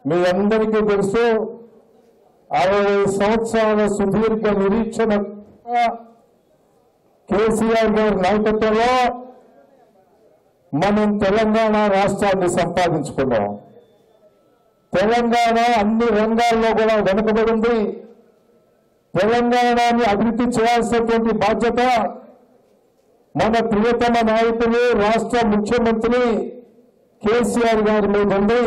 మీ అందరికీ తెలుసు అరవై సంవత్సరాల సుదీర్ఘ నిరీక్షణ కేసీఆర్ గారి నాయకత్వంలో మనం తెలంగాణ రాష్ట్రాన్ని సంపాదించుకున్నాం తెలంగాణ అన్ని రంగాల్లో కూడా వెనుకబడింది తెలంగాణని అభివృద్ధి చేయాల్సినటువంటి బాధ్యత మన ప్రియతమ నాయకులు రాష్ట్ర ముఖ్యమంత్రి కేసీఆర్ గారి మీద ఉంది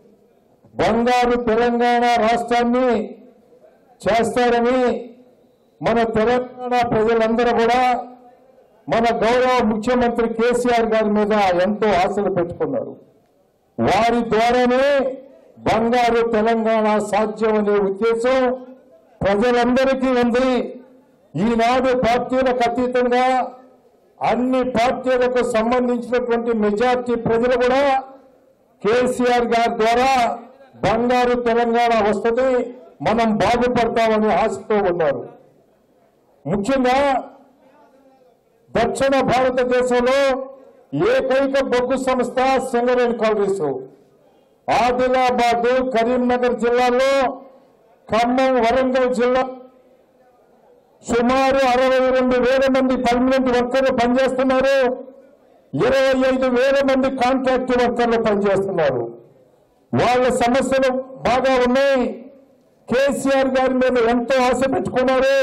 బంగారు తెలంగాణ రాష్ట్రాన్ని చేస్తారని మన తెలంగాణ ప్రజలందరూ కూడా మన గౌరవ ముఖ్యమంత్రి కేసీఆర్ గారి మీద ఎంతో ఆశలు పెట్టుకున్నారు వారి ద్వారానే బంగారు తెలంగాణ సాధ్యం అనే ఉద్దేశం ప్రజలందరికీ ఉంది ఈనాడు పార్టీలకు అతీతంగా అన్ని పార్టీలకు సంబంధించినటువంటి మెజార్టీ ప్రజలు కూడా కేసీఆర్ గారి ద్వారా బంగారు తెలంగాణ వస్తుంది మనం బాగుపడతామని ఆశతో ఉన్నారు ముఖ్యంగా దక్షిణ భారతదేశంలో ఏకైక బొగ్గు సంస్థ సింగరేణి కాంగ్రెస్ ఆదిలాబాద్ కరీంనగర్ జిల్లాలో ఖమ్మం వరంగల్ జిల్లా సుమారు అరవై రెండు వేల మంది పర్మనెంట్ వర్కర్లు పనిచేస్తున్నారు ఇరవై ఐదు వేల మంది కాంట్రాక్ట్ వర్కర్లు పనిచేస్తున్నారు వాళ్ళ సమస్యలు బాగా ఉన్నాయి కేసీఆర్ గారి మీద ఎంతో ఆశ పెట్టుకున్నారు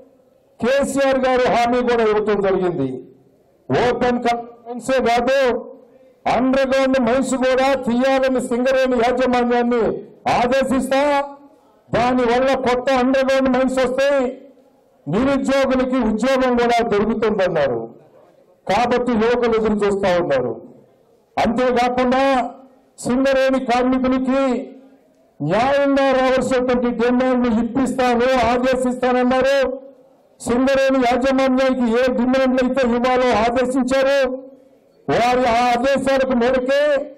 కేసీఆర్ గారు హామీ కూడా ఇవ్వటం జరిగింది ఓపెన్ మైన్సే కాదు అండర్ గ్రౌండ్ మైన్స్ కూడా తీయాలని సింగరేణి యాజమాన్యాన్ని ఆదేశిస్తా దానివల్ల కొత్త అండర్ గ్రౌండ్ మైన్స్ వస్తాయి నిరుద్యోగులకి ఉద్యోగం కూడా దొరుకుతుందన్నారు కాబట్టి యువకులు ఎదురు చూస్తా ఉన్నారు అంతేకాకుండా సింగరేణి కార్మికులకి న్యాయంగా రావాల్సినటువంటి డిమాండ్లు ఇప్పిస్తాను ఆదేశిస్తానన్నారు సింగరేణి యాజమాన్యానికి ఏ డిమాండ్లు అయితే ఇవ్వాలో ఆదేశించారు వారి ఆ ఆదేశాలకు మేరకే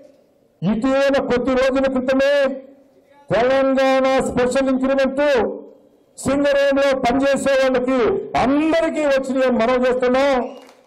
ఇటీవల కొద్ది రోజుల క్రితమే తెలంగాణ స్పెషల్ ఇంక్రిమెంట్ సింగరేణిలో పనిచేసే వాళ్ళకి అందరికీ వచ్చినాయని మనం చేస్తున్నాం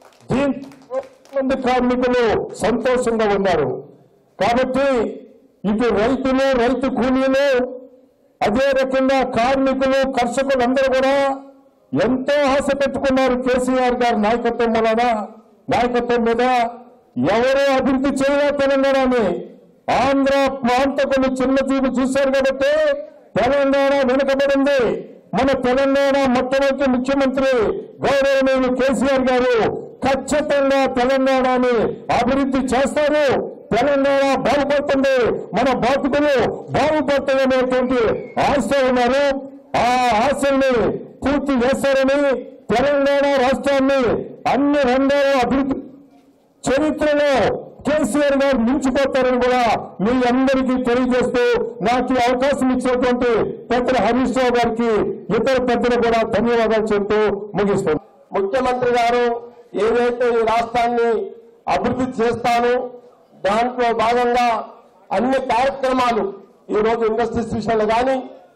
దీంతో మంది కార్మికులు సంతోషంగా ఉన్నారు కాబట్టి ఇటు రైతులు రైతు కూలీలు అదే రకంగా కార్మికులు కర్షకులు అందరూ కూడా ఎంతో ఆశ పెట్టుకున్నారు కేసీఆర్ గారి నాయకత్వం వలన నాయకత్వం మీద ఎవరో అభివృద్ధి చేయలే తెలంగాణని ఆంధ్ర ప్రాంతకులు చిన్న చూపు చూశారు కాబట్టి తెలంగాణ వెనుకబడింది మన తెలంగాణ మొట్టమొదటి ముఖ్యమంత్రి గౌరవనీయులు కేసీఆర్ గారు ఖచ్చితంగా తెలంగాణని అభివృద్ధి చేస్తారు తెలంగాణ బాగుపడుతుంది మన బాధితులు బాగుపడతాయి అనేటువంటి ఆశ ఉన్నారు ఆ ఆశల్ని పూర్తి చేస్తారని తెలంగాణ రాష్ట్రాన్ని అన్ని రంగాల్లో అభివృద్ధి చరిత్రలో కేసీఆర్ గారు మించిపోతారని కూడా మీ అందరికీ తెలియజేస్తూ నాకు ఈ అవకాశం ఇచ్చినటువంటి పెద్దల హరీష్ రావు గారికి ఇతర పెద్దలు కూడా ధన్యవాదాలు చెప్తూ ముగిస్తాను ముఖ్యమంత్రి గారు ఏదైతే ఈ రాష్ట్రాన్ని అభివృద్ధి చేస్తాను దాంట్లో భాగంగా అన్ని కార్యక్రమాలు ఈ రోజు ఇండస్ట్రీస్ విషయంలో కానీ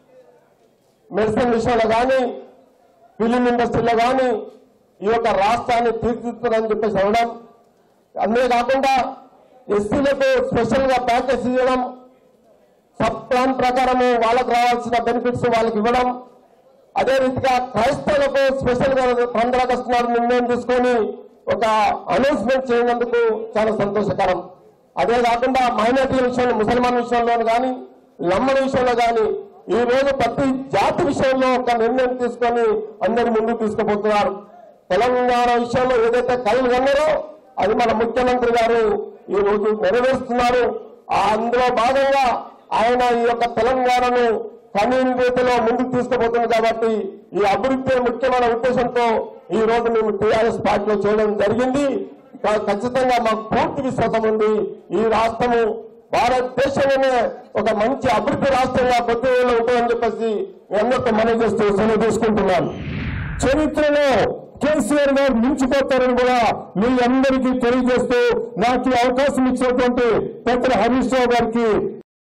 మెడిసిన్ విషయంలో కానీ ఫిలిం ఇండస్ట్రీలో కానీ ఈ యొక్క రాష్ట్రాన్ని తీర్చిదిద్దుతారని చెప్పేసి అనడం అంతేకాకుండా ఎస్సీలకు స్పెషల్ గా ప్యాకేజ్ ఇవ్వడం సబ్ ప్లాన్ ప్రకారము వాళ్ళకు రావాల్సిన బెనిఫిట్స్ వాళ్ళకి ఇవ్వడం అదే రీతిగా క్రైస్తవులకు స్పెషల్ గా పంద్ర ఆగస్టు నాడు నిర్ణయం తీసుకొని ఒక అనౌన్స్మెంట్ చేయనందుకు చాలా సంతోషకరం అదే కాకుండా మైనార్టీల విషయంలో ముసల్మాన్ విషయంలో కానీ లమ్మల విషయంలో కానీ ఈ రోజు ప్రతి జాతి విషయంలో ఒక నిర్ణయం తీసుకొని అందరి ముందుకు తీసుకుపోతున్నారు తెలంగాణ విషయంలో ఏదైతే కళ్ళు ఉన్నారో అది మన ముఖ్యమంత్రి గారు ఈ రోజు నెరవేరుస్తున్నారు ఆ అందులో భాగంగా ఆయన ఈ యొక్క తెలంగాణను కనీని రీతిలో ముందుకు తీసుకుపోతుంది కాబట్టి ఈ అభివృద్ధి ముఖ్యమైన ఉద్దేశంతో ఈ రోజు మేము టీఆర్ఎస్ పార్టీలో చేయడం జరిగింది కా- ఖచ్చితంగా మాకు పూర్తి విశ్వాసం ఉంది ఈ రాష్ట్రము భారతదేశంలోనే ఒక మంచి అభివృద్ధి రాష్ట్రంగా కొత్తలో ఉంటుందని చెప్పేసి మీ అందరితో మనవి చేస్తూ సెలవు తీసుకుంటున్నాను చరిత్రలో కేసీఆర్ గారు మించిపోతారని కూడా మీ అందరికీ తెలియజేస్తూ నాకు ఈ అవకాశం ఇచ్చినటువంటి పెద్దల హరీష్ రావు గారికి